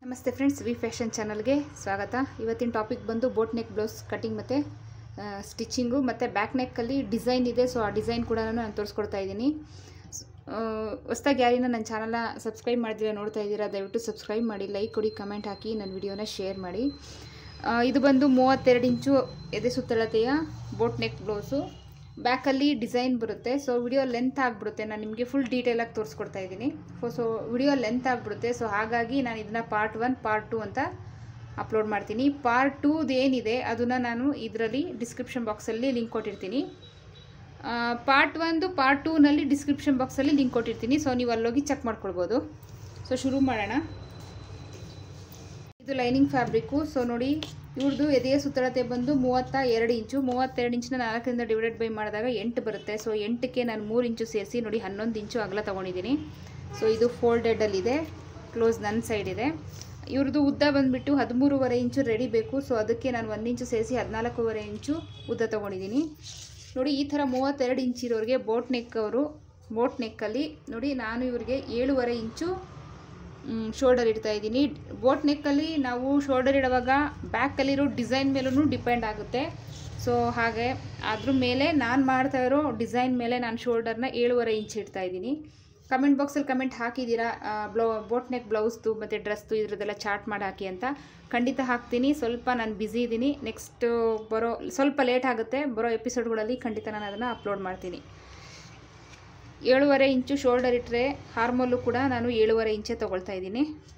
ನಮಸ್ತೆ friends V fashion ಚಾನಲ್ಗೆ ಸ್ವಾಗತ ಇವತ್ತಿನ ಟಾಪಿಕ್ ಬಂದು ಬೋಟ್ ನೆಕ್ ಬ್ಲೌಸ್ ಕಟಿಂಗ್ ಮತ್ತು ಸ್ಟಿಚಿಂಗು ಮತ್ತು ಬ್ಯಾಕ್ ನೆಕ್ಕಲ್ಲಿ ಡಿಸೈನ್ ಇದೆ ಸೊ ಆ ಡಿಸೈನ್ ಕೂಡ ನಾನು ತೋರಿಸ್ಕೊಡ್ತಾ ಇದ್ದೀನಿ ಹೊಸ್ದಾಗಿ ಯಾರಿನ ನನ್ನ ಚಾನಲ್ನ ಸಬ್ಸ್ಕ್ರೈಬ್ ಮಾಡಿದ್ರೆ ನೋಡ್ತಾ ಇದ್ದೀರಾ ದಯವಿಟ್ಟು ಸಬ್ಸ್ಕ್ರೈಬ್ ಮಾಡಿ ಲೈಕ್ ಕೊಡಿ ಕಮೆಂಟ್ ಹಾಕಿ ನನ್ನ ವಿಡಿಯೋನ ಶೇರ್ ಮಾಡಿ ಆ, ಇದು ಬಂದು ಮೂವತ್ತೆರಡು ಇಂಚು ಎದೆ ಸುತ್ತಳತೆಯ ಬೋಟ್ ನೆಕ್ ಬ್ಲೌಸು ಬ್ಯಾಕಲ್ಲಿ ಡಿಸೈನ್ ಬರುತ್ತೆ ಸೊ ವಿಡಿಯೋ ಲೆಂತ್ ಆಗಿಬಿಡುತ್ತೆ ನಾನು ನಿಮಗೆ ಫುಲ್ ಡೀಟೇಲಾಗಿ ತೋರಿಸ್ಕೊಡ್ತಾ ಇದ್ದೀನಿ ಸೊ ವಿಡಿಯೋ ಲೆಂತ್ ಆಗಿಬಿಡುತ್ತೆ ಸೊ ಹಾಗಾಗಿ ನಾನು ಇದನ್ನು ಪಾರ್ಟ್ ಒನ್ ಪಾರ್ಟ್ ಟು ಅಂತ ಅಪ್ಲೋಡ್ ಮಾಡ್ತೀನಿ ಪಾರ್ಟ್ ಟೂದು ಏನಿದೆ ಅದನ್ನು ನಾನು ಇದರಲ್ಲಿ ಡಿಸ್ಕ್ರಿಪ್ಷನ್ ಬಾಕ್ಸಲ್ಲಿ ಲಿಂಕ್ ಕೊಟ್ಟಿರ್ತೀನಿ ಪಾರ್ಟ್ ಒಂದು ಪಾರ್ಟ್ ಟೂನಲ್ಲಿ ಡಿಸ್ಕ್ರಿಪ್ಷನ್ ಬಾಕ್ಸಲ್ಲಿ ಲಿಂಕ್ ಕೊಟ್ಟಿರ್ತೀನಿ ಸೊ ನೀವು ಅಲ್ಲೋಗಿ ಚೆಕ್ ಮಾಡ್ಕೊಳ್ಬೋದು ಸೊ ಶುರು ಮಾಡೋಣ ಇದು ಲೈನಿಂಗ್ ಫ್ಯಾಬ್ರಿಕ್ಕು ಸೊ ನೋಡಿ ಇವ್ರದ್ದು ಎದೆಯ ಸುತ್ತಳತೆ ಬಂದು ಮೂವತ್ತ ಎರಡು ಇಂಚು ಮೂವತ್ತೆರಡು ಇಂಚಿನ ನಾಲ್ಕರಿಂದ ಡಿವೈಡೆಡ್ ಬೈ ಮಾಡಿದಾಗ ಎಂಟು ಬರುತ್ತೆ ಸೊ ಎಂಟಕ್ಕೆ ನಾನು ಮೂರು ಇಂಚು ಸೇರಿಸಿ ನೋಡಿ ಹನ್ನೊಂದು ಇಂಚು ಅಗಲ ತೊಗೊಂಡಿದ್ದೀನಿ ಸೊ ಇದು ಫೋಲ್ಡೆಡಲ್ಲಿದೆ ಕ್ಲೋಸ್ ನನ್ನ ಸೈಡ್ ಇದೆ ಇವ್ರದ್ದು ಉದ್ದ ಬಂದುಬಿಟ್ಟು ಹದಿಮೂರುವರೆ ಇಂಚು ರೆಡಿ ಬೇಕು ಸೊ ಅದಕ್ಕೆ ನಾನು ಒಂದು ಇಂಚು ಸೇರಿಸಿ ಹದಿನಾಲ್ಕೂವರೆ ಇಂಚು ಉದ್ದ ತೊಗೊಂಡಿದ್ದೀನಿ ನೋಡಿ ಈ ಥರ ಮೂವತ್ತೆರಡು ಇಂಚ್ ಇರೋರಿಗೆ ಬೋಟ್ ನೆಕ್ ಅವರು ಬೋಟ್ ನೆಕ್ಕಲ್ಲಿ ನೋಡಿ ನಾನು ಇವರಿಗೆ ಏಳುವರೆ ಇಂಚು ಶೋಲ್ಡರ್ ಇಡ್ತಾ ಇದ್ದೀನಿ ಬೋಟ್ ನೆಕ್ಕಲ್ಲಿ ನಾವು ಶೋಲ್ಡರ್ ಇಡುವಾಗ ಬ್ಯಾಕಲ್ಲಿರೋ ಡಿಸೈನ್ ಮೇಲೂ ಡಿಪೆಂಡ್ ಆಗುತ್ತೆ ಸೊ ಹಾಗೆ ಅದ್ರ ಮೇಲೆ ನಾನು ಮಾಡ್ತಾ ಇರೋ ಡಿಸೈನ್ ಮೇಲೆ ನಾನು ಶೋಲ್ಡರ್ನ ಏಳುವರೆ ಇಂಚ್ ಇಡ್ತಾ ಇದ್ದೀನಿ ಕಮೆಂಟ್ ಬಾಕ್ಸಲ್ಲಿ ಕಮೆಂಟ್ ಹಾಕಿದ್ದೀರಾ ಬ್ಲೌ ಬೋಟ್ ನೆಕ್ ಬ್ಲೌಸ್ದು ಮತ್ತು ಡ್ರೆಸ್ದು ಇದ್ರದ್ದೆಲ್ಲ ಚಾರ್ಟ್ ಮಾಡಿ ಹಾಕಿ ಅಂತ ಖಂಡಿತ ಹಾಕ್ತೀನಿ ಸ್ವಲ್ಪ ನಾನು ಬ್ಯುಸಿ ಇದ್ದೀನಿ ನೆಕ್ಸ್ಟ್ ಬರೋ ಸ್ವಲ್ಪ ಲೇಟ್ ಆಗುತ್ತೆ ಬರೋ ಎಪಿಸೋಡ್ಗಳಲ್ಲಿ ಖಂಡಿತ ನಾನು ಅದನ್ನು ಅಪ್ಲೋಡ್ ಮಾಡ್ತೀನಿ ಏಳುವರೆ ಇಂಚು ಶೋಲ್ಡರ್ ಇಟ್ಟರೆ ಹಾರ್ಮೋಲು ಕೂಡ ನಾನು ಏಳುವರೆ ಇಂಚೇ ತೊಗೊಳ್ತಾ ಇದ್ದೀನಿ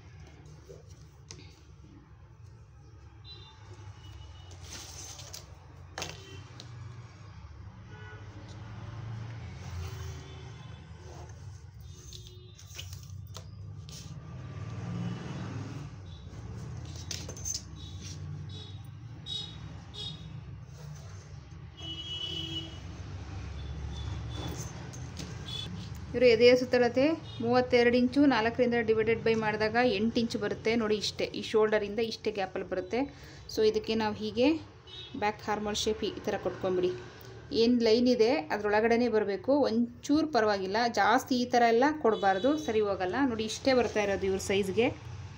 ಇವರು ಎದೆಯ ಸುತ್ತಳತೆ ಮೂವತ್ತೆರಡು ಇಂಚು ನಾಲ್ಕರಿಂದ ಡಿವೈಡೆಡ್ ಬೈ ಮಾಡಿದಾಗ ಎಂಟು ಇಂಚು ಬರುತ್ತೆ ನೋಡಿ ಇಷ್ಟೇ ಈ ಶೋಲ್ಡರಿಂದ ಇಷ್ಟೇ ಗ್ಯಾಪಲ್ಲಿ ಬರುತ್ತೆ ಸೊ ಇದಕ್ಕೆ ನಾವು ಹೀಗೆ ಬ್ಯಾಕ್ ಹಾರ್ಮೋಲ್ ಶೇಪ್ ಈ ಥರ ಕೊಟ್ಕೊಂಬಿಡಿ ಏನು ಲೈನ್ ಇದೆ ಅದರೊಳಗಡೆನೇ ಬರಬೇಕು ಒಂಚೂರು ಪರವಾಗಿಲ್ಲ ಜಾಸ್ತಿ ಈ ಥರ ಎಲ್ಲ ಕೊಡಬಾರ್ದು ಸರಿ ಹೋಗಲ್ಲ ನೋಡಿ ಇಷ್ಟೇ ಬರ್ತಾ ಇರೋದು ಇವ್ರ ಸೈಜ್ಗೆ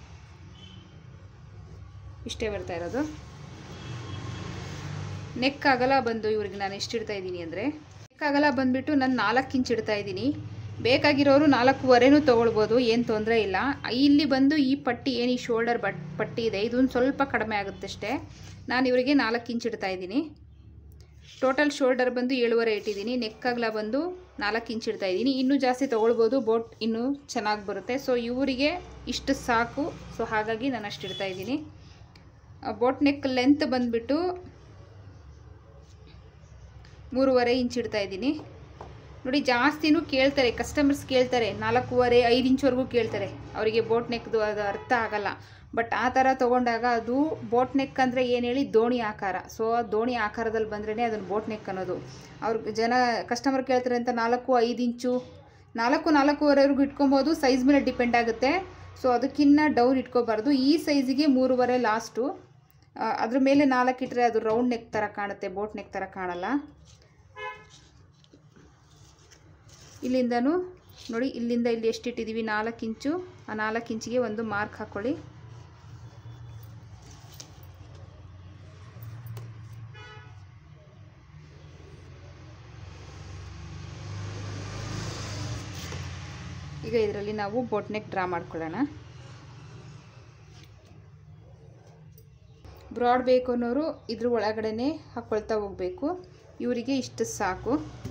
ಇಷ್ಟೇ ಬರ್ತಾ ಇರೋದು ನೆಕ್ ಅಗಲ ಬಂದು ಇವ್ರಿಗೆ ನಾನು ಎಷ್ಟು ಇಡ್ತಾ ಇದ್ದೀನಿ ಅಂದರೆ ನೆಕ್ ಅಗಲ ಬಂದುಬಿಟ್ಟು ನಾನು ನಾಲ್ಕು ಇಂಚ್ ಇಡ್ತಾ ಇದ್ದೀನಿ ಬೇಕಾಗಿರೋರು ನಾಲ್ಕೂವರೆನೂ ತೊಗೊಳ್ಬೋದು ಏನು ತೊಂದರೆ ಇಲ್ಲ ಇಲ್ಲಿ ಬಂದು ಈ ಪಟ್ಟಿ ಏನು ಈ ಶೋಲ್ಡರ್ ಬಟ್ ಪಟ್ಟಿ ಇದೆ ಇದೊಂದು ಸ್ವಲ್ಪ ಕಡಿಮೆ ಆಗುತ್ತಷ್ಟೇ ನಾನು ಇವರಿಗೆ ನಾಲ್ಕು ಇಂಚ್ ಇಡ್ತಾ ಇದ್ದೀನಿ ಟೋಟಲ್ ಶೋಲ್ಡರ್ ಬಂದು ಏಳುವರೆ ಇಟ್ಟಿದ್ದೀನಿ ನೆಕ್ ಅಗಲ ಬಂದು ನಾಲ್ಕು ಇಂಚ್ ಇಡ್ತಾ ಇದ್ದೀನಿ ಇನ್ನೂ ಜಾಸ್ತಿ ತೊಗೊಳ್ಬೋದು ಬೋಟ್ ಇನ್ನೂ ಚೆನ್ನಾಗಿ ಬರುತ್ತೆ ಸೊ ಇವರಿಗೆ ಇಷ್ಟು ಸಾಕು ಸೊ ಹಾಗಾಗಿ ನಾನು ಅಷ್ಟು ಇಡ್ತಾ ಇದ್ದೀನಿ ಬೋಟ್ ನೆಕ್ ಲೆಂತ್ ಬಂದುಬಿಟ್ಟು ಮೂರುವರೆ ಇಂಚ್ ಇಡ್ತಾ ಇದ್ದೀನಿ ನೋಡಿ ಜಾಸ್ತಿನೂ ಕೇಳ್ತಾರೆ ಕಸ್ಟಮರ್ಸ್ ಕೇಳ್ತಾರೆ ನಾಲ್ಕೂವರೆ ಐದು ಇಂಚ್ವರೆಗೂ ಕೇಳ್ತಾರೆ ಅವರಿಗೆ ಬೋಟ್ ನೆಕ್ದು ಅದು ಅರ್ಥ ಆಗಲ್ಲ ಬಟ್ ಆ ಥರ ತೊಗೊಂಡಾಗ ಅದು ಬೋಟ್ ನೆಕ್ ಅಂದರೆ ಏನು ಹೇಳಿ ದೋಣಿ ಆಕಾರ ಸೊ ಆ ದೋಣಿ ಆಕಾರದಲ್ಲಿ ಬಂದ್ರೇ ಅದನ್ನು ಬೋಟ್ ನೆಕ್ ಅನ್ನೋದು ಅವ್ರಿಗೆ ಜನ ಕಸ್ಟಮರ್ ಕೇಳ್ತಾರೆ ಅಂತ ನಾಲ್ಕು ಐದು ಇಂಚು ನಾಲ್ಕು ನಾಲ್ಕೂವರೆವರೆಗೂ ಇಟ್ಕೊಬೋದು ಸೈಜ್ ಮೇಲೆ ಡಿಪೆಂಡ್ ಆಗುತ್ತೆ ಸೊ ಅದಕ್ಕಿಂತ ಡೌನ್ ಇಟ್ಕೋಬಾರ್ದು ಈ ಸೈಜಿಗೆ ಮೂರುವರೆ ಲಾಸ್ಟು ಅದ್ರ ಮೇಲೆ ನಾಲ್ಕು ಇಟ್ಟರೆ ಅದು ರೌಂಡ್ ನೆಕ್ ಥರ ಕಾಣುತ್ತೆ ಬೋಟ್ ನೆಕ್ ಥರ ಕಾಣಲ್ಲ ಇಲ್ಲಿಂದನೂ ನೋಡಿ ಇಲ್ಲಿಂದ ಇಲ್ಲಿ ಎಷ್ಟು ಇಟ್ಟಿದ್ದೀವಿ ನಾಲ್ಕು ಇಂಚು ಆ ನಾಲ್ಕು ಇಂಚಿಗೆ ಒಂದು ಮಾರ್ಕ್ ಹಾಕ್ಕೊಳ್ಳಿ ಈಗ ಇದರಲ್ಲಿ ನಾವು ಬೋಟ್ ನೆಕ್ ಡ್ರಾ ಮಾಡ್ಕೊಳ್ಳೋಣ ಬ್ರಾಡ್ ಬೇಕು ಅನ್ನೋರು ಇದ್ರ ಒಳಗಡೆನೆ ಹಾಕ್ಕೊಳ್ತಾ ಹೋಗಬೇಕು ಇವರಿಗೆ ಇಷ್ಟು ಸಾಕು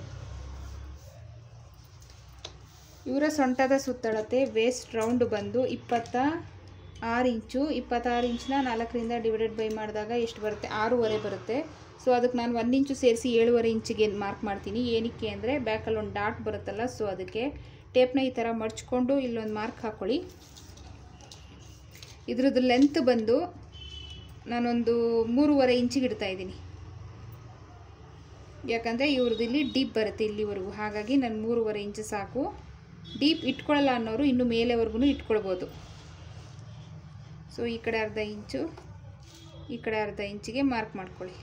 ಇವರ ಸೊಂಟದ ಸುತ್ತಳತೆ ವೇಸ್ಟ್ ರೌಂಡ್ ಬಂದು ಇಪ್ಪತ್ತ ಆರು ಇಂಚು ಇಪ್ಪತ್ತಾರು ಇಂಚಿನ ನಾಲ್ಕರಿಂದ ಡಿವೈಡೆಡ್ ಬೈ ಮಾಡಿದಾಗ ಎಷ್ಟು ಬರುತ್ತೆ ಆರೂವರೆ ಬರುತ್ತೆ ಸೊ ಅದಕ್ಕೆ ನಾನು ಒಂದು ಇಂಚು ಸೇರಿಸಿ ಏಳುವರೆ ಇಂಚಿಗೆ ಮಾರ್ಕ್ ಮಾಡ್ತೀನಿ ಏನಕ್ಕೆ ಅಂದರೆ ಬ್ಯಾಕಲ್ಲಿ ಒಂದು ಡಾಟ್ ಬರುತ್ತಲ್ಲ ಸೊ ಅದಕ್ಕೆ ಟೇಪ್ನ ಈ ಥರ ಮಡ್ಚ್ಕೊಂಡು ಇಲ್ಲೊಂದು ಮಾರ್ಕ್ ಹಾಕ್ಕೊಳ್ಳಿ ಇದ್ರದ್ದು ಲೆಂತ್ ಬಂದು ನಾನೊಂದು ಮೂರುವರೆ ಇಂಚಿಗೆ ಇಡ್ತಾ ಇದ್ದೀನಿ ಯಾಕಂದರೆ ಇವ್ರದ್ದು ಇಲ್ಲಿ ಡೀಪ್ ಬರುತ್ತೆ ಇಲ್ಲಿವರೆಗೂ ಹಾಗಾಗಿ ನಾನು ಮೂರುವರೆ ಇಂಚು ಸಾಕು ಡೀಪ್ ಇಟ್ಕೊಳ್ಳಲ್ಲ ಅನ್ನೋರು ಇನ್ನು ಮೇಲೆವರೆಗೂ ಇಟ್ಕೊಳ್ಬೋದು ಸೊ ಈ ಕಡೆ ಅರ್ಧ ಇಂಚು ಈ ಕಡೆ ಅರ್ಧ ಇಂಚಿಗೆ ಮಾರ್ಕ್ ಮಾಡ್ಕೊಳ್ಳಿ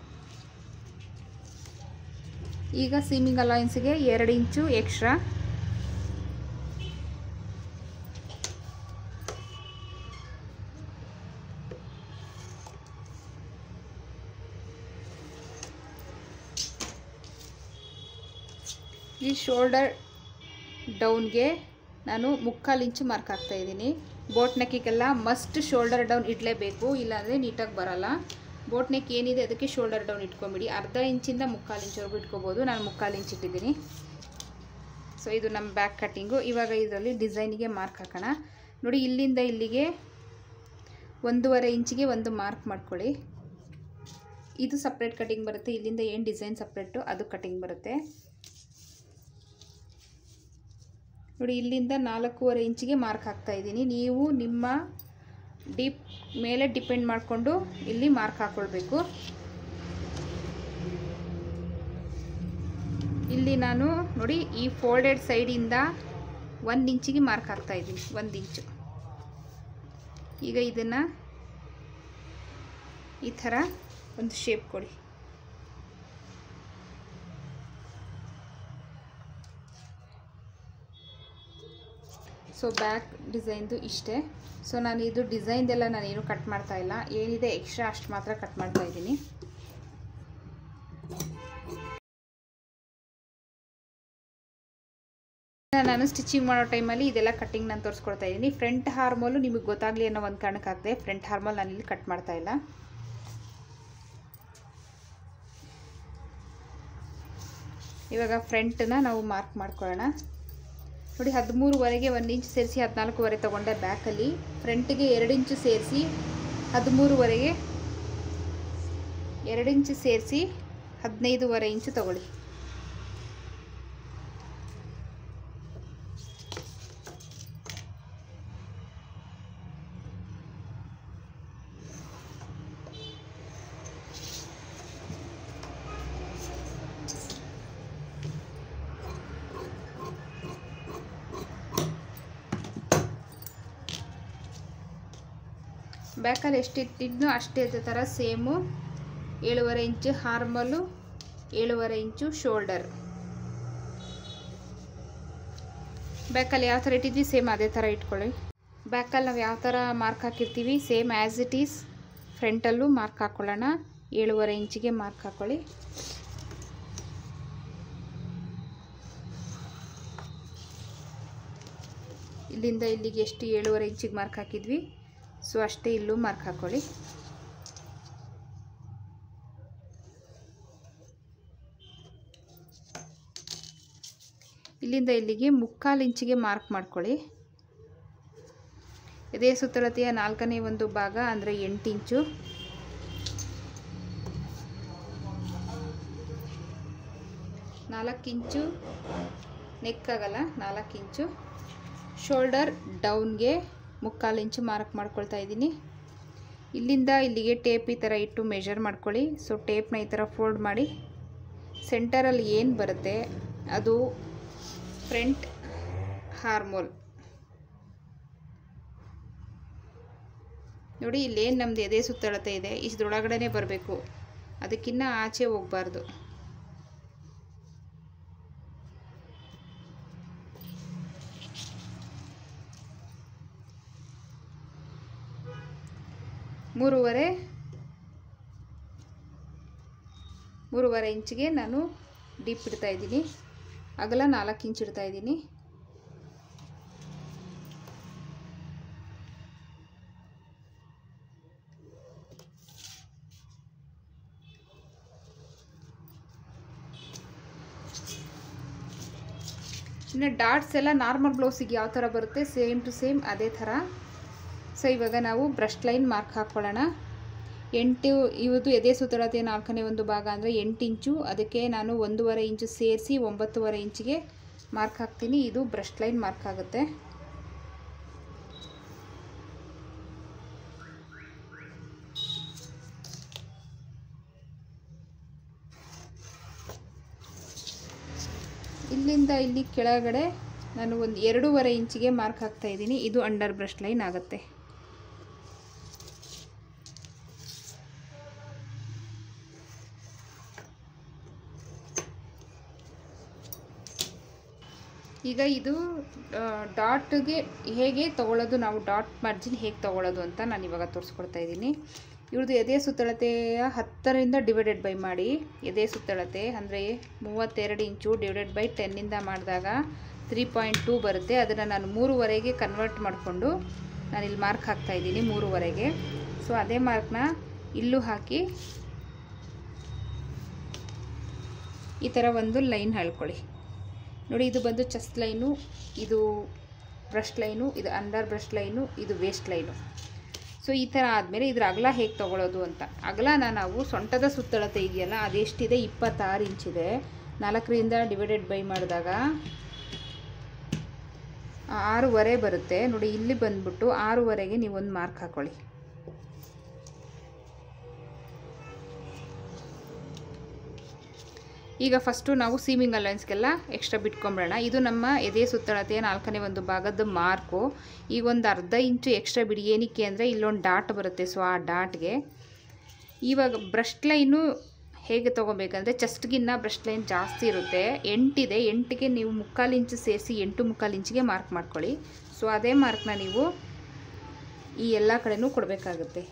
ಈಗ ಸೀಮಿಂಗ್ ಅಲೈನ್ಸ್ಗೆ ಎರಡು ಇಂಚು ಎಕ್ಸ್ಟ್ರಾ ಈ ಶೋಲ್ಡರ್ ಡೌನ್ಗೆ ನಾನು ಮುಕ್ಕಾಲು ಇಂಚು ಮಾರ್ಕ್ ಹಾಕ್ತಾ ಇದ್ದೀನಿ ಬೋಟ್ ನೆಕ್ಕಿಗೆಲ್ಲ ಮಸ್ಟ್ ಶೋಲ್ಡರ್ ಡೌನ್ ಇಡಲೇಬೇಕು ಇಲ್ಲಾಂದರೆ ನೀಟಾಗಿ ಬರಲ್ಲ ಬೋಟ್ ನೆಕ್ ಏನಿದೆ ಅದಕ್ಕೆ ಶೋಲ್ಡರ್ ಡೌನ್ ಇಟ್ಕೊಂಬಿಡಿ ಅರ್ಧ ಇಂಚಿಂದ ಮುಕ್ಕಾಲು ಇಂಚವರೆಗೂ ಇಟ್ಕೋಬೋದು ನಾನು ಮುಕ್ಕಾಲು ಇಂಚ್ ಇಟ್ಟಿದ್ದೀನಿ ಸೊ ಇದು ನಮ್ಮ ಬ್ಯಾಕ್ ಕಟ್ಟಿಂಗು ಇವಾಗ ಇದರಲ್ಲಿ ಡಿಸೈನಿಗೆ ಮಾರ್ಕ್ ಹಾಕೋಣ ನೋಡಿ ಇಲ್ಲಿಂದ ಇಲ್ಲಿಗೆ ಒಂದೂವರೆ ಇಂಚಿಗೆ ಒಂದು ಮಾರ್ಕ್ ಮಾಡ್ಕೊಳ್ಳಿ ಇದು ಸಪ್ರೇಟ್ ಕಟಿಂಗ್ ಬರುತ್ತೆ ಇಲ್ಲಿಂದ ಏನು ಡಿಸೈನ್ ಸಪ್ರೇಟು ಅದು ಕಟಿಂಗ್ ಬರುತ್ತೆ ನೋಡಿ ಇಲ್ಲಿಂದ ನಾಲ್ಕೂವರೆ ಇಂಚಿಗೆ ಮಾರ್ಕ್ ಹಾಕ್ತಾ ಇದ್ದೀನಿ ನೀವು ನಿಮ್ಮ ಡೀಪ್ ಮೇಲೆ ಡಿಪೆಂಡ್ ಮಾಡಿಕೊಂಡು ಇಲ್ಲಿ ಮಾರ್ಕ್ ಹಾಕ್ಕೊಳ್ಬೇಕು ಇಲ್ಲಿ ನಾನು ನೋಡಿ ಈ ಫೋಲ್ಡೆಡ್ ಸೈಡಿಂದ ಒಂದು ಇಂಚಿಗೆ ಮಾರ್ಕ್ ಹಾಕ್ತಾ ಇದ್ದೀನಿ ಒಂದು ಇಂಚು ಈಗ ಇದನ್ನು ಈ ಥರ ಒಂದು ಶೇಪ್ ಕೊಡಿ ಸೊ ಬ್ಯಾಕ್ ಡಿಸೈನ್ದು ಇಷ್ಟೇ ಸೊ ನಾನು ಇದು ಡಿಸೈನ್ದೆಲ್ಲ ನಾನೇನು ಕಟ್ ಮಾಡ್ತಾ ಇಲ್ಲ ಏನಿದೆ ಎಕ್ಸ್ಟ್ರಾ ಅಷ್ಟು ಮಾತ್ರ ಕಟ್ ಮಾಡ್ತಾ ಇದ್ದೀನಿ ನಾನು ಸ್ಟಿಚಿಂಗ್ ಮಾಡೋ ಟೈಮಲ್ಲಿ ಇದೆಲ್ಲ ಕಟ್ಟಿಂಗ್ ನಾನು ತೋರಿಸ್ಕೊಡ್ತಾ ಇದ್ದೀನಿ ಫ್ರಂಟ್ ಹಾರ್ಮೋಲು ನಿಮಗೆ ಗೊತ್ತಾಗಲಿ ಅನ್ನೋ ಒಂದು ಕಾರಣಕ್ಕಾಗದೆ ಫ್ರಂಟ್ ಹಾರ್ಮೋಲ್ ನಾನು ಇಲ್ಲಿ ಕಟ್ ಮಾಡ್ತಾ ಇಲ್ಲ ಇವಾಗ ಫ್ರಂಟನ್ನ ನಾವು ಮಾರ್ಕ್ ಮಾಡ್ಕೊಳ್ಳೋಣ ನೋಡಿ ಹದಿಮೂರುವರೆಗೆ ಒಂದು ಇಂಚ್ ಸೇರಿಸಿ ಹದಿನಾಲ್ಕುವರೆ ತೊಗೊಂಡೆ ಬ್ಯಾಕಲ್ಲಿ ಫ್ರಂಟಿಗೆ ಎರಡು ಇಂಚು ಸೇರಿಸಿ ಹದಿಮೂರುವರೆಗೆ ಎರಡು ಇಂಚು ಸೇರಿಸಿ ಹದಿನೈದುವರೆ ಇಂಚು ತಗೊಳ್ಳಿ ಬ್ಯಾಕಲ್ಲಿ ಎಷ್ಟಿಟ್ಟಿದ್ನೋ ಅಷ್ಟೇ ಥರ ಸೇಮು ಏಳುವರೆ ಇಂಚು ಹಾರ್ಮಲ್ಲು ಏಳುವರೆ ಇಂಚು ಶೋಲ್ಡರ್ ಬ್ಯಾಕಲ್ಲಿ ಯಾವ ಥರ ಇಟ್ಟಿದ್ವಿ ಸೇಮ್ ಅದೇ ಥರ ಇಟ್ಕೊಳ್ಳಿ ಬ್ಯಾಕಲ್ಲಿ ನಾವು ಯಾವ ಥರ ಮಾರ್ಕ್ ಹಾಕಿರ್ತೀವಿ ಸೇಮ್ ಆ್ಯಸ್ ಇಟ್ ಈಸ್ ಫ್ರಂಟಲ್ಲೂ ಮಾರ್ಕ್ ಹಾಕ್ಕೊಳ್ಳೋಣ ಏಳುವರೆ ಇಂಚಿಗೆ ಮಾರ್ಕ್ ಹಾಕ್ಕೊಳ್ಳಿ ಇಲ್ಲಿಂದ ಇಲ್ಲಿಗೆ ಎಷ್ಟು ಏಳುವರೆ ಇಂಚಿಗೆ ಮಾರ್ಕ್ ಹಾಕಿದ್ವಿ ಸೊ ಅಷ್ಟೇ ಇಲ್ಲೂ ಮಾರ್ಕ್ ಹಾಕ್ಕೊಳ್ಳಿ ಇಲ್ಲಿಂದ ಇಲ್ಲಿಗೆ ಮುಕ್ಕಾಲು ಇಂಚಿಗೆ ಮಾರ್ಕ್ ಮಾಡ್ಕೊಳ್ಳಿ ಇದೇ ಸುತ್ತಳತೆಯ ನಾಲ್ಕನೇ ಒಂದು ಭಾಗ ಅಂದರೆ ಎಂಟು ಇಂಚು ನಾಲ್ಕು ಇಂಚು ನೆಕ್ ಆಗಲ್ಲ ನಾಲ್ಕು ಇಂಚು ಶೋಲ್ಡರ್ ಡೌನ್ಗೆ ಮುಕ್ಕಾಲು ಇಂಚು ಮಾರ್ಕ್ ಮಾಡ್ಕೊಳ್ತಾ ಇದ್ದೀನಿ ಇಲ್ಲಿಂದ ಇಲ್ಲಿಗೆ ಟೇಪ್ ಈ ಥರ ಇಟ್ಟು ಮೆಷರ್ ಮಾಡ್ಕೊಳ್ಳಿ ಸೊ ಟೇಪ್ನ ಈ ಥರ ಫೋಲ್ಡ್ ಮಾಡಿ ಸೆಂಟರಲ್ಲಿ ಏನು ಬರುತ್ತೆ ಅದು ಫ್ರಂಟ್ ಹಾರ್ಮೋಲ್ ನೋಡಿ ಇಲ್ಲೇನು ನಮ್ಮದು ಎದೆ ಸುತ್ತಳತೆ ಇದೆ ಇಷ್ಟರೊಳಗಡೆ ಬರಬೇಕು ಅದಕ್ಕಿಂತ ಆಚೆ ಹೋಗಬಾರ್ದು ಮೂರುವರೆ ಮೂರುವರೆ ಇಂಚಿಗೆ ನಾನು ಡೀಪ್ ಇಡ್ತಾ ಇದ್ದೀನಿ ಅಗಲ ನಾಲ್ಕು ಇಂಚ್ ಇಡ್ತಾ ಇದ್ದೀನಿ ಇನ್ನು ಡಾಟ್ಸ್ ಎಲ್ಲ ನಾರ್ಮಲ್ ಬ್ಲೌಸಿಗೆ ಯಾವ ಥರ ಬರುತ್ತೆ ಸೇಮ್ ಟು ಸೇಮ್ ಅದೇ ಥರ ಸೊ ಇವಾಗ ನಾವು ಬ್ರಷ್ ಲೈನ್ ಮಾರ್ಕ್ ಹಾಕ್ಕೊಳ್ಳೋಣ ಎಂಟು ಇವತ್ತು ಎದೆ ಸುತ್ತಳತೆ ನಾಲ್ಕನೇ ಒಂದು ಭಾಗ ಅಂದರೆ ಎಂಟು ಇಂಚು ಅದಕ್ಕೆ ನಾನು ಒಂದೂವರೆ ಇಂಚು ಸೇರಿಸಿ ಒಂಬತ್ತುವರೆ ಇಂಚಿಗೆ ಮಾರ್ಕ್ ಹಾಕ್ತೀನಿ ಇದು ಬ್ರಷ್ ಲೈನ್ ಮಾರ್ಕ್ ಆಗುತ್ತೆ ಇಲ್ಲಿಂದ ಇಲ್ಲಿ ಕೆಳಗಡೆ ನಾನು ಒಂದು ಎರಡೂವರೆ ಇಂಚಿಗೆ ಮಾರ್ಕ್ ಹಾಕ್ತಾ ಇದ್ದೀನಿ ಇದು ಅಂಡರ್ ಬ್ರಷ್ ಲೈನ್ ಆಗುತ್ತೆ ಈಗ ಇದು ಡಾಟ್ಗೆ ಹೇಗೆ ತಗೊಳ್ಳೋದು ನಾವು ಡಾಟ್ ಮಾರ್ಜಿನ್ ಹೇಗೆ ತಗೊಳ್ಳೋದು ಅಂತ ನಾನು ಇವಾಗ ತೋರಿಸ್ಕೊಡ್ತಾ ಇದ್ದೀನಿ ಇವ್ರದ್ದು ಎದೆ ಸುತ್ತಳತೆಯ ಹತ್ತರಿಂದ ಡಿವೈಡೆಡ್ ಬೈ ಮಾಡಿ ಎದೆ ಸುತ್ತಳತೆ ಅಂದರೆ ಮೂವತ್ತೆರಡು ಇಂಚು ಡಿವೈಡೆಡ್ ಬೈ ಟೆನ್ನಿಂದ ಮಾಡಿದಾಗ ತ್ರೀ ಪಾಯಿಂಟ್ ಟೂ ಬರುತ್ತೆ ಅದನ್ನು ನಾನು ಮೂರುವರೆಗೆ ಕನ್ವರ್ಟ್ ಮಾಡಿಕೊಂಡು ನಾನು ಇಲ್ಲಿ ಮಾರ್ಕ್ ಹಾಕ್ತಾ ಇದ್ದೀನಿ ಮೂರುವರೆಗೆ ಸೊ ಅದೇ ಮಾರ್ಕ್ನ ಇಲ್ಲೂ ಹಾಕಿ ಈ ಥರ ಒಂದು ಲೈನ್ ಹೇಳ್ಕೊಳ್ಳಿ ನೋಡಿ ಇದು ಬಂದು ಚೆಸ್ಟ್ ಲೈನು ಇದು ಬ್ರಷ್ ಲೈನು ಇದು ಅಂಡರ್ ಬ್ರಷ್ ಲೈನು ಇದು ವೇಸ್ಟ್ ಲೈನು ಸೊ ಈ ಥರ ಆದಮೇಲೆ ಇದ್ರ ಅಗಲ ಹೇಗೆ ತೊಗೊಳೋದು ಅಂತ ಅಗಲನ ನಾವು ಸೊಂಟದ ಸುತ್ತಳತೆ ಇದೆಯಲ್ಲ ಅದೆಷ್ಟಿದೆ ಇಪ್ಪತ್ತಾರು ಇಂಚಿದೆ ನಾಲ್ಕರಿಂದ ಡಿವೈಡೆಡ್ ಬೈ ಮಾಡಿದಾಗ ಆರೂವರೆ ಬರುತ್ತೆ ನೋಡಿ ಇಲ್ಲಿ ಬಂದ್ಬಿಟ್ಟು ಆರೂವರೆಗೆ ನೀವೊಂದು ಮಾರ್ಕ್ ಹಾಕೊಳ್ಳಿ ಈಗ ಫಸ್ಟು ನಾವು ಸೀಮಿಂಗ್ ಅಲೈನ್ಸ್ಗೆಲ್ಲ ಎಕ್ಸ್ಟ್ರಾ ಬಿಟ್ಕೊಂಬಿಡೋಣ ಇದು ನಮ್ಮ ಎದೆ ಸುತ್ತಳತೆಯ ನಾಲ್ಕನೇ ಒಂದು ಭಾಗದ ಮಾರ್ಕು ಈಗ ಒಂದು ಅರ್ಧ ಇಂಚು ಎಕ್ಸ್ಟ್ರಾ ಬಿಡಿ ಏನಕ್ಕೆ ಅಂದರೆ ಇಲ್ಲೊಂದು ಡಾಟ್ ಬರುತ್ತೆ ಸೊ ಆ ಡಾಟ್ಗೆ ಇವಾಗ ಬ್ರಷ್ ಲೈನು ಹೇಗೆ ತೊಗೋಬೇಕಂದ್ರೆ ಚೆಸ್ಟ್ಗಿನ್ನ ಬ್ರಷ್ ಲೈನ್ ಜಾಸ್ತಿ ಇರುತ್ತೆ ಎಂಟಿದೆ ಎಂಟಿಗೆ ನೀವು ಮುಕ್ಕಾಲು ಇಂಚು ಸೇರಿಸಿ ಎಂಟು ಮುಕ್ಕಾಲು ಇಂಚಿಗೆ ಮಾರ್ಕ್ ಮಾಡ್ಕೊಳ್ಳಿ ಸೊ ಅದೇ ಮಾರ್ಕ್ನ ನೀವು ಈ ಎಲ್ಲ ಕಡೆನೂ ಕೊಡಬೇಕಾಗುತ್ತೆ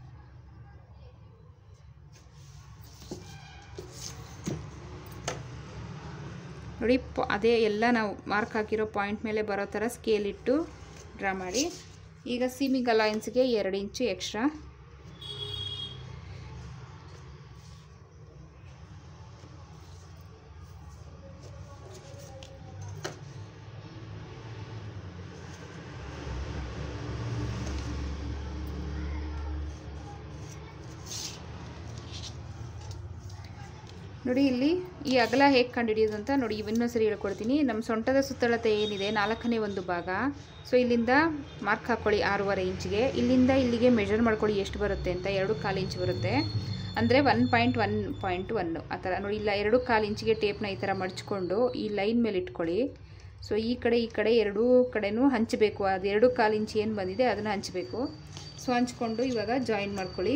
ನೋಡಿ ಪ ಅದೇ ಎಲ್ಲ ನಾವು ಮಾರ್ಕ್ ಹಾಕಿರೋ ಪಾಯಿಂಟ್ ಮೇಲೆ ಬರೋ ಥರ ಸ್ಕೇಲ್ ಇಟ್ಟು ಡ್ರಾ ಮಾಡಿ ಈಗ ಸೀಮಿಂಗ್ ಅಲೈನ್ಸ್ಗೆ ಎರಡು ಇಂಚು ಎಕ್ಸ್ಟ್ರಾ ನೋಡಿ ಇಲ್ಲಿ ಈ ಅಗಲ ಹೇಗೆ ಕಂಡುಹಿಡಿಯೋದು ಅಂತ ನೋಡಿ ಇನ್ನೊಂದು ಸರಿ ಹೇಳ್ಕೊಡ್ತೀನಿ ನಮ್ಮ ಸೊಂಟದ ಸುತ್ತಳತೆ ಏನಿದೆ ನಾಲ್ಕನೇ ಒಂದು ಭಾಗ ಸೊ ಇಲ್ಲಿಂದ ಮಾರ್ಕ್ ಹಾಕ್ಕೊಳ್ಳಿ ಆರೂವರೆ ಇಂಚಿಗೆ ಇಲ್ಲಿಂದ ಇಲ್ಲಿಗೆ ಮೆಷರ್ ಮಾಡ್ಕೊಳ್ಳಿ ಎಷ್ಟು ಬರುತ್ತೆ ಅಂತ ಎರಡು ಕಾಲು ಇಂಚ್ ಬರುತ್ತೆ ಅಂದರೆ one point one point one ಆ ಥರ ನೋಡಿ ಇಲ್ಲ ಎರಡು ಕಾಲು ಇಂಚಿಗೆ ಟೇಪ್ನ ಈ ಥರ ಮಡ್ಚ್ಕೊಂಡು ಈ ಲೈನ್ ಮೇಲೆ ಇಟ್ಕೊಳ್ಳಿ ಸೊ ಈ ಕಡೆ ಈ ಕಡೆ ಎರಡೂ ಕಡೆನೂ ಹಂಚಬೇಕು ಅದು ಎರಡು ಕಾಲು ಇಂಚ್ ಏನು ಬಂದಿದೆ ಅದನ್ನು ಹಂಚಬೇಕು ಸೊ ಹಂಚ್ಕೊಂಡು ಇವಾಗ ಜಾಯಿನ್ ಮಾಡ್ಕೊಳ್ಳಿ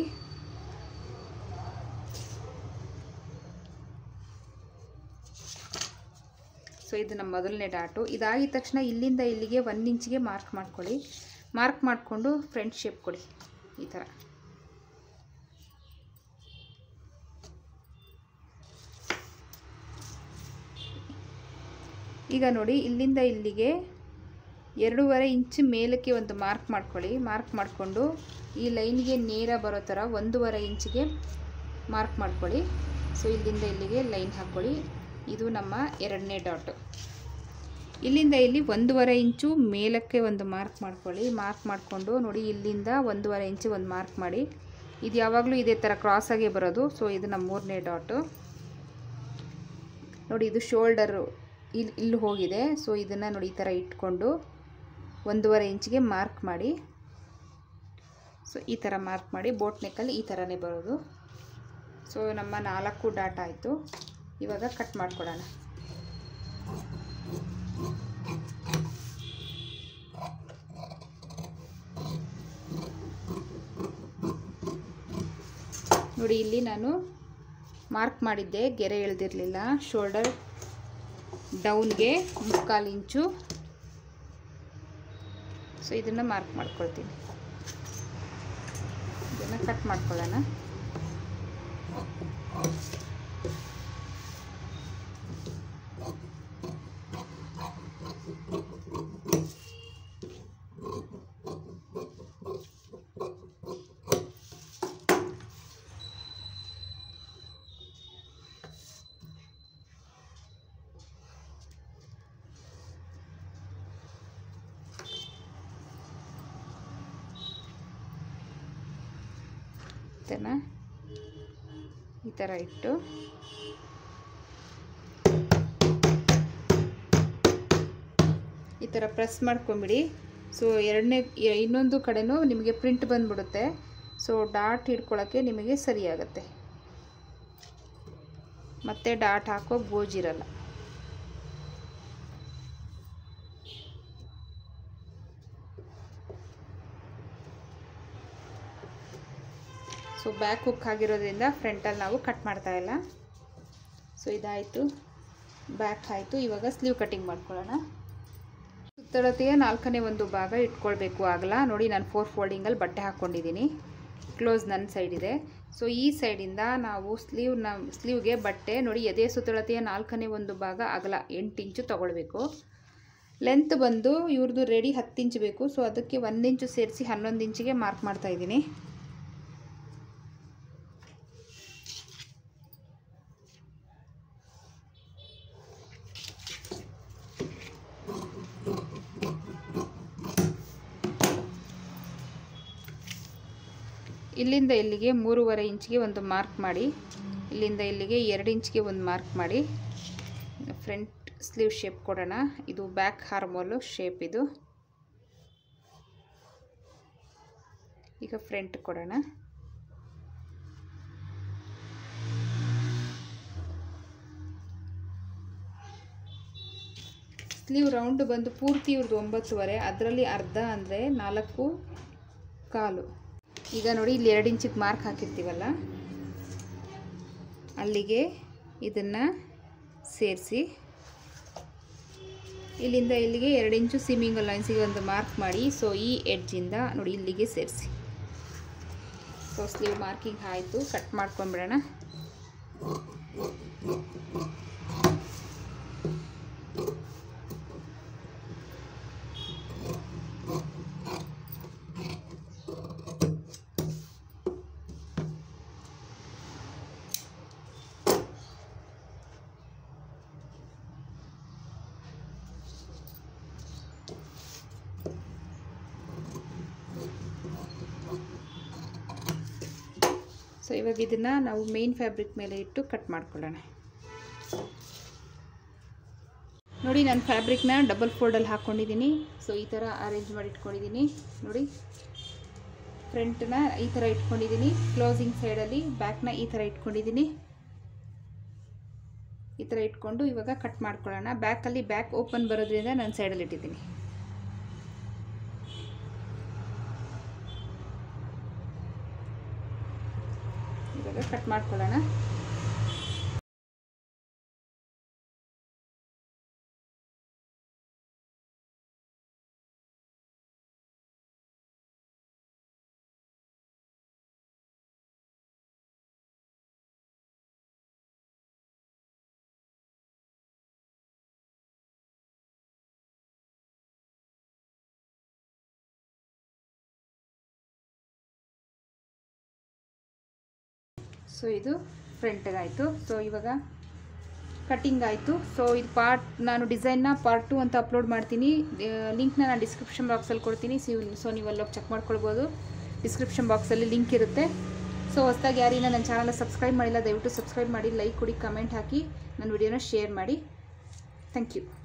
ಸೊ ಇದು ನಮ್ಮ ಮೊದಲನೇ ಡಾಟು ಇದಾಗಿದ ತಕ್ಷಣ ಇಲ್ಲಿಂದ ಇಲ್ಲಿಗೆ ಒಂದು ಇಂಚಿಗೆ ಮಾರ್ಕ್ ಮಾಡ್ಕೊಳ್ಳಿ ಮಾರ್ಕ್ ಮಾಡಿಕೊಂಡು ಫ್ರಂಟ್ ಶೇಪ್ ಕೊಡಿ ಈ ಥರ ಈಗ ನೋಡಿ ಇಲ್ಲಿಂದ ಇಲ್ಲಿಗೆ ಎರಡೂವರೆ ಇಂಚು ಮೇಲಕ್ಕೆ ಒಂದು ಮಾರ್ಕ್ ಮಾಡ್ಕೊಳ್ಳಿ ಮಾರ್ಕ್ ಮಾಡಿಕೊಂಡು ಈ ಲೈನ್ಗೆ ನೇರ ಬರೋ ಥರ ಒಂದೂವರೆ ಇಂಚಿಗೆ ಮಾರ್ಕ್ ಮಾಡ್ಕೊಳ್ಳಿ ಸೊ ಇಲ್ಲಿಂದ ಇಲ್ಲಿಗೆ ಲೈನ್ ಹಾಕ್ಕೊಳ್ಳಿ ಇದು ನಮ್ಮ ಎರಡನೇ ಡಾಟು ಇಲ್ಲಿಂದ ಇಲ್ಲಿ ಒಂದೂವರೆ ಇಂಚು ಮೇಲಕ್ಕೆ ಒಂದು ಮಾರ್ಕ್ ಮಾಡ್ಕೊಳ್ಳಿ ಮಾರ್ಕ್ ಮಾಡಿಕೊಂಡು ನೋಡಿ ಇಲ್ಲಿಂದ ಒಂದೂವರೆ ಇಂಚು ಒಂದು ಮಾರ್ಕ್ ಮಾಡಿ ಇದು ಯಾವಾಗಲೂ ಇದೇ ಥರ ಕ್ರಾಸಾಗೇ ಬರೋದು ಸೊ ಇದು ನಮ್ಮ ಮೂರನೇ ಡಾಟು ನೋಡಿ ಇದು ಶೋಲ್ಡರು ಇಲ್ಲಿ ಇಲ್ಲಿ ಹೋಗಿದೆ ಸೊ ಇದನ್ನು ನೋಡಿ ಈ ಥರ ಇಟ್ಕೊಂಡು ಒಂದೂವರೆ ಇಂಚಿಗೆ ಮಾರ್ಕ್ ಮಾಡಿ ಸೊ ಈ ಥರ ಮಾರ್ಕ್ ಮಾಡಿ ಬೋಟ್ ನೆಕ್ಕಲ್ಲಿ ಈ ಥರನೇ ಬರೋದು ಸೊ ನಮ್ಮ ನಾಲ್ಕು ಡಾಟ್ ಆಯಿತು ಇವಾಗ ಕಟ್ ಮಾಡ್ಕೊಡೋಣ ನೋಡಿ ಇಲ್ಲಿ ನಾನು ಮಾರ್ಕ್ ಮಾಡಿದ್ದೆ ಗೆರೆ ಎಳೆದಿರಲಿಲ್ಲ ಶೋಲ್ಡರ್ ಡೌನ್ಗೆ ಮುಕ್ಕಾಲು ಇಂಚು ಸೊ ಇದನ್ನು ಮಾರ್ಕ್ ಮಾಡ್ಕೊಳ್ತೀನಿ ಇದನ್ನು ಕಟ್ ಮಾಡ್ಕೊಳ್ಳೋಣ ಇದನ್ನು ಈ ಥರ ಇಟ್ಟು ಈ ಥರ ಪ್ರೆಸ್ ಮಾಡ್ಕೊಂಬಿಡಿ ಸೊ ಎರಡನೇ ಇನ್ನೊಂದು ಕಡೆನೂ ನಿಮಗೆ ಪ್ರಿಂಟ್ ಬಂದ್ಬಿಡುತ್ತೆ ಸೊ ಡಾಟ್ ಹಿಡ್ಕೊಳ್ಳೋಕ್ಕೆ ನಿಮಗೆ ಸರಿಯಾಗತ್ತೆ ಮತ್ತೆ ಡಾಟ್ ಹಾಕೋ ಗೋಜಿರಲ್ಲ ಸೊ ಬ್ಯಾಕ್ ಹುಕ್ ಆಗಿರೋದ್ರಿಂದ ಫ್ರಂಟಲ್ಲಿ ನಾವು ಕಟ್ ಮಾಡ್ತಾ ಇಲ್ಲ ಸೊ ಇದಾಯಿತು ಬ್ಯಾಕ್ ಆಯಿತು ಇವಾಗ ಸ್ಲೀವ್ ಕಟ್ಟಿಂಗ್ ಮಾಡ್ಕೊಳ್ಳೋಣ ಸುತ್ತಳತೆಯ ನಾಲ್ಕನೇ ಒಂದು ಭಾಗ ಇಟ್ಕೊಳ್ಬೇಕು ಆಗಲ್ಲ ನೋಡಿ ನಾನು ಫೋರ್ ಫೋಲ್ಡಿಂಗಲ್ಲಿ ಬಟ್ಟೆ ಹಾಕ್ಕೊಂಡಿದ್ದೀನಿ ಕ್ಲೋಸ್ ನನ್ನ ಸೈಡ್ ಇದೆ ಸೊ ಈ ಸೈಡಿಂದ ನಾವು ಸ್ಲೀವ್ನ ಸ್ಲೀವ್ಗೆ ಬಟ್ಟೆ ನೋಡಿ ಎದೆ ಸುತ್ತಳತೆಯ ನಾಲ್ಕನೇ ಒಂದು ಭಾಗ ಅಗಲ ಎಂಟು ಇಂಚು ತೊಗೊಳ್ಬೇಕು ಲೆಂತ್ ಬಂದು ಇವ್ರದ್ದು ರೆಡಿ ಹತ್ತು ಇಂಚು ಬೇಕು ಸೊ ಅದಕ್ಕೆ ಒಂದು ಇಂಚು ಸೇರಿಸಿ ಹನ್ನೊಂದು ಇಂಚಿಗೆ ಮಾರ್ಕ್ ಮಾಡ್ತಾ ಇದ್ದೀನಿ ಇಲ್ಲಿಂದ ಇಲ್ಲಿಗೆ ಮೂರುವರೆ ಇಂಚಿಗೆ ಒಂದು ಮಾರ್ಕ್ ಮಾಡಿ ಇಲ್ಲಿಂದ ಇಲ್ಲಿಗೆ ಎರಡು ಇಂಚಿಗೆ ಒಂದು ಮಾರ್ಕ್ ಮಾಡಿ ಫ್ರಂಟ್ ಸ್ಲೀವ್ ಶೇಪ್ ಕೊಡೋಣ ಇದು ಬ್ಯಾಕ್ ಹಾರ್ಮೋಲು ಶೇಪ್ ಇದು ಈಗ ಫ್ರಂಟ್ ಕೊಡೋಣ ಸ್ಲೀವ್ ರೌಂಡ್ ಬಂದು ಪೂರ್ತಿ ಇವ್ರದ್ದು ಒಂಬತ್ತುವರೆ ಅದರಲ್ಲಿ ಅರ್ಧ ಅಂದರೆ ನಾಲ್ಕು ಕಾಲು ಈಗ ನೋಡಿ ಇಲ್ಲಿ ಎರಡು ಇಂಚಿಗೆ ಮಾರ್ಕ್ ಹಾಕಿರ್ತೀವಲ್ಲ ಅಲ್ಲಿಗೆ ಇದನ್ನು ಸೇರಿಸಿ ಇಲ್ಲಿಂದ ಇಲ್ಲಿಗೆ ಎರಡು ಇಂಚು ಸಿಮ್ಮಿಂಗ್ ಲೈನ್ಸಿಗೆ ಒಂದು ಮಾರ್ಕ್ ಮಾಡಿ ಸೊ ಈ ಎಡ್ಜಿಂದ ನೋಡಿ ಇಲ್ಲಿಗೆ ಸೇರಿಸಿ ಸೊ ಸ್ಲೀವ್ ಮಾರ್ಕಿಂಗ್ ಆಯಿತು ಕಟ್ ಮಾಡ್ಕೊಂಬಿಡೋಣ ಸೊ ಇವಾಗ ಇದನ್ನು ನಾವು ಮೇನ್ ಫ್ಯಾಬ್ರಿಕ್ ಮೇಲೆ ಇಟ್ಟು ಕಟ್ ಮಾಡ್ಕೊಳ್ಳೋಣ ನೋಡಿ ನಾನು ಫ್ಯಾಬ್ರಿಕ್ನ ಡಬಲ್ ಫೋಲ್ಡಲ್ಲಿ ಹಾಕ್ಕೊಂಡಿದ್ದೀನಿ ಸೊ ಈ ಥರ ಅರೇಂಜ್ ಮಾಡಿ ಇಟ್ಕೊಂಡಿದ್ದೀನಿ ನೋಡಿ ಫ್ರಂಟ್ನ ಈ ಥರ ಇಟ್ಕೊಂಡಿದ್ದೀನಿ ಕ್ಲೋಸಿಂಗ್ ಸೈಡಲ್ಲಿ ಬ್ಯಾಕ್ನ ಈ ಥರ ಇಟ್ಕೊಂಡಿದ್ದೀನಿ ಈ ಥರ ಇಟ್ಕೊಂಡು ಇವಾಗ ಕಟ್ ಮಾಡ್ಕೊಳ್ಳೋಣ ಬ್ಯಾಕಲ್ಲಿ ಬ್ಯಾಕ್ ಓಪನ್ ಬರೋದ್ರಿಂದ ನಾನು ಸೈಡಲ್ಲಿ ಇಟ್ಟಿದ್ದೀನಿ ಇವಾಗ ಕಟ್ ಮಾಡ್ಕೊಳ್ಳೋಣ ಸೊ ಇದು ಫ್ರಂಟ್ಗಾಯಿತು ಸೊ ಇವಾಗ ಕಟ್ಟಿಂಗ್ ಆಯಿತು ಸೊ ಇದು ಪಾರ್ಟ್ ನಾನು ಡಿಸೈನ್ನ ಪಾರ್ಟ್ ಟು ಅಂತ ಅಪ್ಲೋಡ್ ಮಾಡ್ತೀನಿ ಲಿಂಕ್ನ ನಾನು ಡಿಸ್ಕ್ರಿಪ್ಷನ್ ಬಾಕ್ಸಲ್ಲಿ ಕೊಡ್ತೀನಿ ಸಿ ಸೊ ನೀವು ಅಲ್ಲೋಗಿ ಚೆಕ್ ಮಾಡ್ಕೊಳ್ಬೋದು ಡಿಸ್ಕ್ರಿಪ್ಷನ್ ಬಾಕ್ಸಲ್ಲಿ ಲಿಂಕ್ ಇರುತ್ತೆ ಸೊ ಹೊಸ್ದಾಗಿ ಯಾರಿನ ನನ್ನ ಚಾನಲ್ನ ಸಬ್ಸ್ಕ್ರೈಬ್ ಮಾಡಿಲ್ಲ ದಯವಿಟ್ಟು ಸಬ್ಸ್ಕ್ರೈಬ್ ಮಾಡಿ ಲೈಕ್ ಕೊಡಿ ಕಮೆಂಟ್ ಹಾಕಿ ನನ್ನ ವಿಡಿಯೋನ ಶೇರ್ ಮಾಡಿ ಥ್ಯಾಂಕ್ ಯು